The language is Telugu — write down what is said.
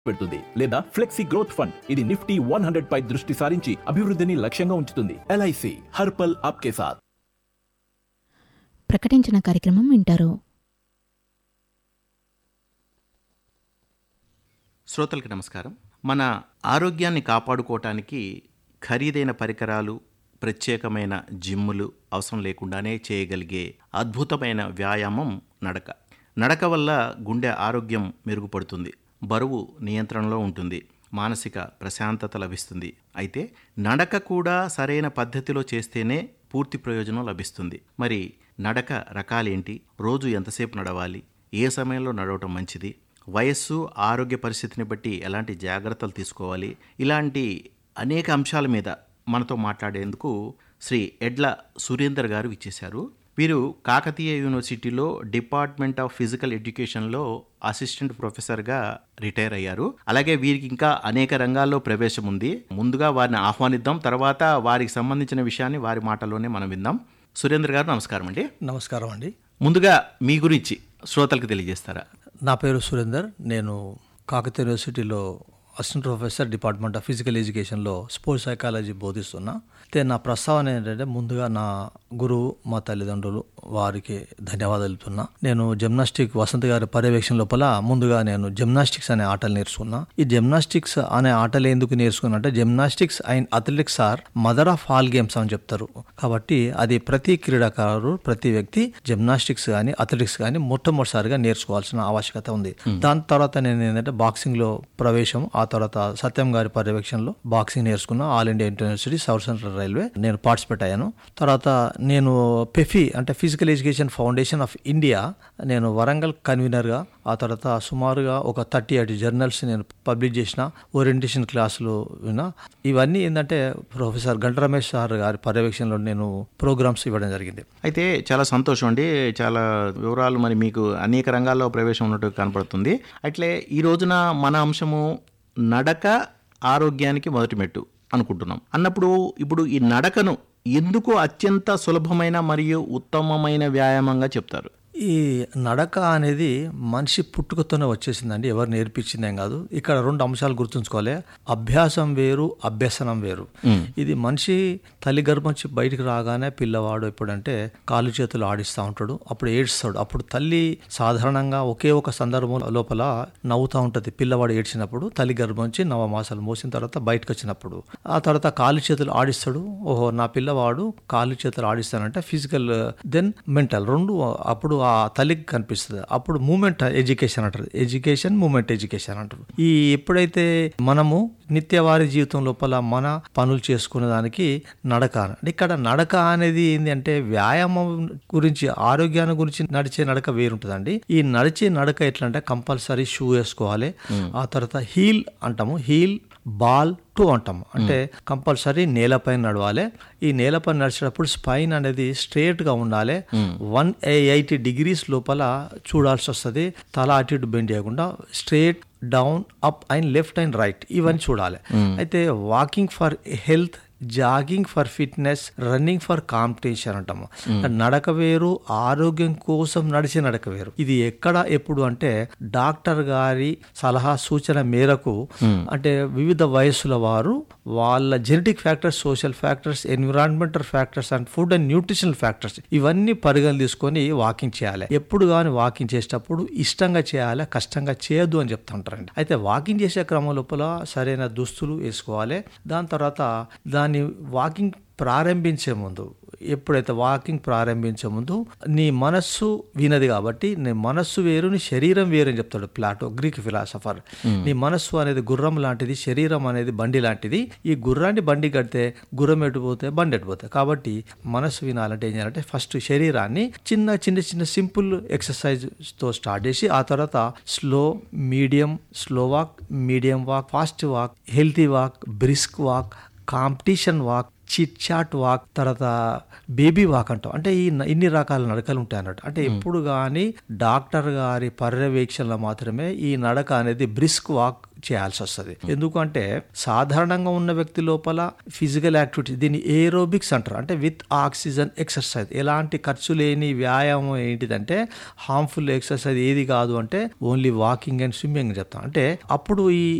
పెడుతుంది లేదా ఫ్లెక్సీ గ్రోత్ ఫండ్ ఇది నిఫ్టీ వన్ హండ్రెడ్ పై దృష్టి సారించి అభివృద్ధిని లక్ష్యంగా ఉంచుతుంది ఎల్ఐసి హర్పల్ ఆప్కే సాథ్ ప్రకటించిన కార్యక్రమం వింటారు శ్రోతలకు నమస్కారం మన ఆరోగ్యాన్ని కాపాడుకోవటానికి ఖరీదైన పరికరాలు ప్రత్యేకమైన జిమ్ములు అవసరం లేకుండానే చేయగలిగే అద్భుతమైన వ్యాయామం నడక నడక వల్ల గుండె ఆరోగ్యం మెరుగుపడుతుంది బరువు నియంత్రణలో ఉంటుంది మానసిక ప్రశాంతత లభిస్తుంది అయితే నడక కూడా సరైన పద్ధతిలో చేస్తేనే పూర్తి ప్రయోజనం లభిస్తుంది మరి నడక రకాలేంటి రోజు ఎంతసేపు నడవాలి ఏ సమయంలో నడవటం మంచిది వయస్సు ఆరోగ్య పరిస్థితిని బట్టి ఎలాంటి జాగ్రత్తలు తీసుకోవాలి ఇలాంటి అనేక అంశాల మీద మనతో మాట్లాడేందుకు శ్రీ ఎడ్ల సురేందర్ గారు ఇచ్చేశారు వీరు కాకతీయ యూనివర్సిటీలో డిపార్ట్మెంట్ ఆఫ్ ఫిజికల్ ఎడ్యుకేషన్లో అసిస్టెంట్ ప్రొఫెసర్గా రిటైర్ అయ్యారు అలాగే వీరికి ఇంకా అనేక రంగాల్లో ప్రవేశం ఉంది ముందుగా వారిని ఆహ్వానిద్దాం తర్వాత వారికి సంబంధించిన విషయాన్ని వారి మాటల్లోనే మనం విందాం సురేంద్ర గారు నమస్కారం అండి నమస్కారం అండి ముందుగా మీ గురించి శ్రోతలకు తెలియజేస్తారా నా పేరు సురేందర్ నేను కాకతీయ యూనివర్సిటీలో assistant professor department of physical ఎడ్యుకేషన్లో స్పోర్ట్స్ సైకాలజీ బోధిస్తున్నా అయితే నా ప్రస్తావన ఏంటంటే ముందుగా నా గురువు మా తల్లిదండ్రులు వారికి ధన్యవాదాలు తెలుపుతున్నా నేను జిమ్నాస్టిక్ వసంత్ గారి పర్యవేక్షణ లోపల ముందుగా నేను జిమ్నాస్టిక్స్ అనే ఆటలు నేర్చుకున్నా ఈ జిమ్నాస్టిక్స్ అనే ఆటలు ఎందుకు నేర్చుకున్నా అంటే gymnastics and athletics are mother of all games అని చెప్తారు కాబట్టి అది ప్రతి క్రీడాకారుడు ప్రతి వ్యక్తి జిమ్నాస్టిక్స్ కానీ అథ్లెటిక్స్ కానీ మొట్టమొదటిసారిగా నేర్చుకోవాల్సిన ఆవశ్యకత ఉంది దాని తర్వాత నేను ఏంటంటే బాక్సింగ్ లో ప్రవేశం ఆ తర్వాత సత్యం గారి పర్యవేక్షణలో బాక్సింగ్ నేర్చుకున్నా all India inter university South Central Railway నేను పార్టిసిపేట్ అయ్యాను తర్వాత నేను పెఫి అంటే Physical Education Foundation of India నేను వరంగల్ కన్వీనర్గా ఆ తర్వాత సుమారుగా ఒక థర్టీ ఎయిట్ జర్నల్స్ నేను పబ్లిష్ చేసిన ఓరియంటేషన్ క్లాసులు విన్నా ఇవన్నీ ఏంటంటే ప్రొఫెసర్ గంట రమేష్ సార్ గారి పర్యవేక్షణలో నేను ప్రోగ్రామ్స్ ఇవ్వడం జరిగింది అయితే చాలా సంతోషం అండి చాలా వివరాలు మరి మీకు అనేక రంగాల్లో ప్రవేశం ఉన్నట్టు కనపడుతుంది అట్లే ఈ రోజున మన అంశము నడక ఆరోగ్యానికి మొదటి మెట్టు అనుకుంటున్నాం అన్నప్పుడు ఇప్పుడు ఈ నడకను ఎందుకు అత్యంత సులభమైన మరియు ఉత్తమమైన వ్యాయామంగా చెప్తారు ఈ నడక అనేది మనిషి పుట్టుకతోనే వచ్చేసిందండి ఎవరు నేర్పించిందేం కాదు ఇక్కడ రెండు అంశాలు గుర్తుంచుకోవాలి అభ్యాసం వేరు అభ్యసనం వేరు ఇది మనిషి తల్లి గర్భం నుంచి బయటికి రాగానే పిల్లవాడు ఎప్పుడంటే కాలు చేతులు ఆడిస్తూ ఉంటాడు అప్పుడు ఏడ్స్తాడు అప్పుడు తల్లి సాధారణంగా ఒకే ఒక సందర్భం లోపల నవ్వుతూ ఉంటుంది పిల్లవాడు ఏడ్చినప్పుడు తల్లి గర్భం నుంచి నవమాసాలు మోసిన తర్వాత బయటకు వచ్చినప్పుడు ఆ తర్వాత కాలు చేతులు ఆడిస్తాడు ఓహో నా పిల్లవాడు కాలు చేతులు ఆడిస్తానంటే ఫిజికల్ దెన్ మెంటల్ రెండు అప్పుడు ఆ తల్లికి కనిపిస్తుంది అప్పుడు మూమెంట్ ఎడ్యుకేషన్ అంటారు ఎడ్యుకేషన్ మూమెంట్ ఎడ్యుకేషన్ అంటారు ఈ ఎప్పుడైతే మనము నిత్యవారి జీవితం లోపల మన పనులు చేసుకునే దానికి నడక అంటే ఇక్కడ నడక అనేది ఏంటి అంటే వ్యాయామం గురించి ఆరోగ్యాన్ని గురించి నడిచే నడక వేరుంటుందండి ఈ నడిచే నడక ఎట్లా అంటే కంపల్సరీ షూ వేసుకోవాలి ఆ తర్వాత హీల్ అంటాము హీల్ బాల్ టూ అంటాము అంటే కంపల్సరీ నేలపైన నడవాలి ఈ నేలపైన నడిచేటప్పుడు స్పైన్ అనేది స్ట్రేట్ గా ఉండాలి వన్ ఎయిటీ డిగ్రీస్ లోపల చూడాల్సి వస్తుంది తల అటు ఇటు బెండ్ చేయకుండా straight down up and left and right ఇవన్నీ చూడాలి అయితే walking for health jogging for fitness running for competition అంటాము నడక వేరు ఆరోగ్యం కోసం నడిచే నడక వేరు ఇది ఎక్కడ ఎప్పుడు అంటే డాక్టర్ గారి సలహా సూచన మేరకు అంటే వివిధ వయస్సుల వారు వాళ్ళ genetic factors social factors environmental factors and food and nutritional factors ఇవన్నీ పరిగణ తీసుకొని వాకింగ్ చేయాలి ఎప్పుడు కానీ వాకింగ్ చేసేటప్పుడు ఇష్టంగా చేయాలి కష్టంగా చేయొద్దు అని చెప్తా ఉంటారండి అయితే వాకింగ్ చేసే క్రమం లోపల సరైన దుస్తులు వేసుకోవాలి దాని తర్వాత దాని వాకింగ్ ప్రారంభించే ముందు ఎప్పుడైతే వాకింగ్ ప్రారంభించే ముందు నీ మనస్సు వినది కాబట్టి నీ మనస్సు వేరు నీ శరీరం వేరు అని చెప్తాడు ప్లాటో గ్రీక్ ఫిలాసఫర్ నీ మనస్సు అనేది గుర్రం లాంటిది శరీరం అనేది బండి లాంటిది ఈ గుర్రాన్ని బండి కడితే గుర్రం ఎటుపోతే బండి ఎటుపోతే కాబట్టి మనస్సు వినాలంటే ఏం చేయాలంటే ఫస్ట్ శరీరాన్ని చిన్న చిన్న చిన్న సింపుల్ ఎక్సర్సైజ్ తో స్టార్ట్ చేసి ఆ తర్వాత slow medium slow walk medium walk fast walk healthy walk brisk walk competition walk chit chat walk తర్వాత బేబీ వాక్ అంటాం అంటే ఈ న- ఇన్ని రకాల నడకలు ఉంటాయి అన్నట్టు అంటే ఎప్పుడు కానీ డాక్టర్ గారి పర్యవేక్షణలో మాత్రమే ఈ నడక అనేది బ్రిస్క్ వాక్ చేయాల్సి వస్తుంది ఎందుకంటే సాధారణంగా ఉన్న వ్యక్తి లోపల ఫిజికల్ యాక్టివిటీ దీన్ని ఏరోబిక్స్ అంటారు అంటే విత్ ఆక్సిజన్ ఎక్సర్సైజ్ ఎలాంటి ఖర్చు లేని వ్యాయామం ఏంటిదంటే హార్మ్ఫుల్ ఎక్సర్సైజ్ ఏది కాదు అంటే ఓన్లీ వాకింగ్ అండ్ స్విమ్మింగ్ చెప్తాం అంటే అప్పుడు ఈ